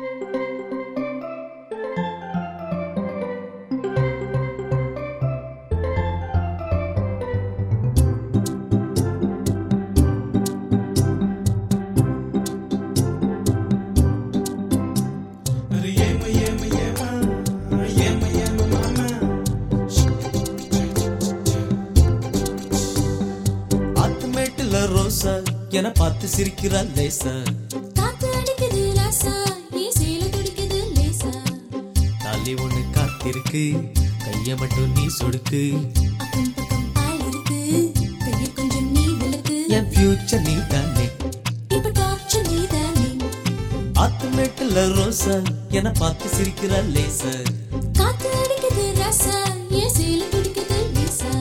ஆத்துமேட்டுல ரோசா என பார்த்து சிரிக்கிறா லேசா காத்து அடிக்குது ராசா என் சேல துடிக்குது லேசா தாலி ஒண்ணு காத்திருக்கு கைய மட்டும் நீ சொடுக்கு அக்கம் பக்கம் ஆள் இருக்கு கையை கொஞ்சம் நீ விளக்கு என் ஃபியூச்சர் நீ தானே இப்ப டார்ச்சர் நீதானே ஆத்துமேட்டுல ரோசா என பார்த்து சிரிக்கிறா லேசா காத்து அடிக்குது ராசா என் சேல துடிக்குது லேசா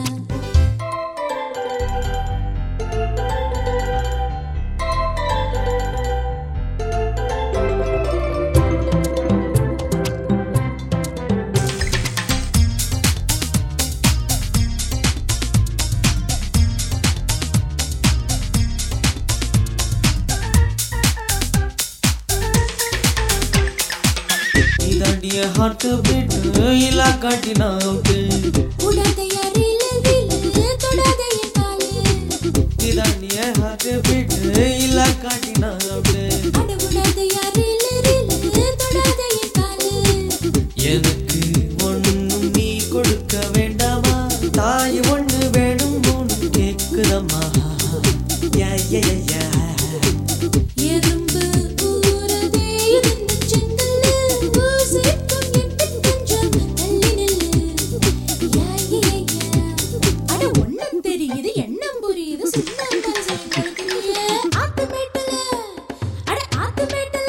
நீ தாண்டிய ஹார்ட் பீட் இல்லா காட்டினா அவுட்டு உடாத யாரில வில்லு தொடாத என் காலு நீ தாண்டிய ஹார்ட் பீட் இல்லா காட்டினா அவுட்டு அட உடாத யாரில வில்லு தொடாத என் காலு எனக்கு ஒண்ணும் நீ கொடுக்க வேண்டாமா தாய் ஒண்ணு வேணும் மூணு கேக்குதம்மா யா, யா, யா, யா. எறும்பு ஊறதே இந்த செங்கல்லு ஊசிக்கும் என் பின் கொஞ்சம் தள்ளி நில்லு யா யா யா அட ஒண்ணும் தெரியுது எண்ணம் புரியுது சுண்ணாம்பல் செய்யறதுல ஆத்து மேட்டல அட ஆத்து மேட்டல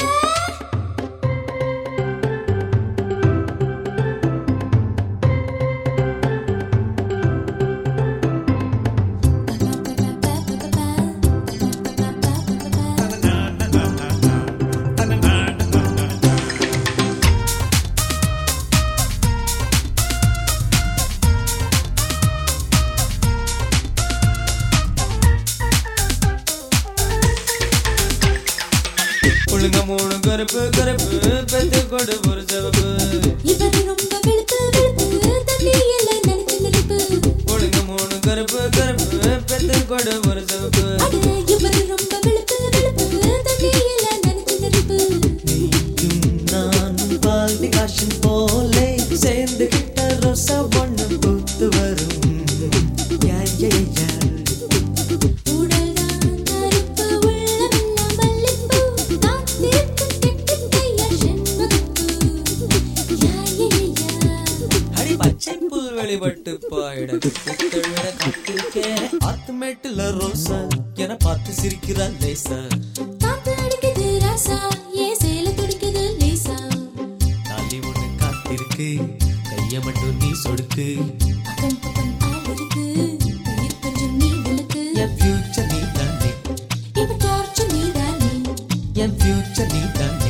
ஒழுங்க மூணு கருப்பு கருப்பு பெத்து கொடு ஒரு சிவப்பு இவர் ரொம்ப வெளுத்து வெளுத்து தண்ணியில நனைச்சு நெருப்பு ஒழுங்க மூணு கருப்பு கருப்பு பெத்து கொடு ஒரு சிவப்பு அட இவர் ரொம்ப வெளுத்து வெளுத்து தண்ணியில நனைச்சு நெருப்பு நீயும் நானும் பால்வி காஷன் போலே சேர்ந்து கிட்ட ரோசா ஒண்ணு பூத்து வரும் யா, யா, யா. உடல்தான் கருப்பு உள்ளமெல்லாம் மல்லிப்பூ காத்திருக்கும் கெட்டி கையா செண்பகப்பூ யா யா யா அடி பச்சை புல் வெளிப்பட்டு பாயிட புத்தழுட காத்திருக்கேன் ஆத்துமேட்டுல ரோசா என பார்த்து சிரிக்கிறா லேசா காத்து அடிக்குது ராசா ஏன் சேல துடிக்குது லேசா தாலி ஒண்ணு காத்திருக்கு கைய மட்டும் நீ சொடுக்கு அக்கம் பக்கம் ஆள் இருக்கு கையில் கொஞ்சம் நீ விளக்கு என் ஃபியூச்சர் நீ தானே இப்ப டார்ச்சர் நீதானே என் ஃபியூச்சர் நீ தானே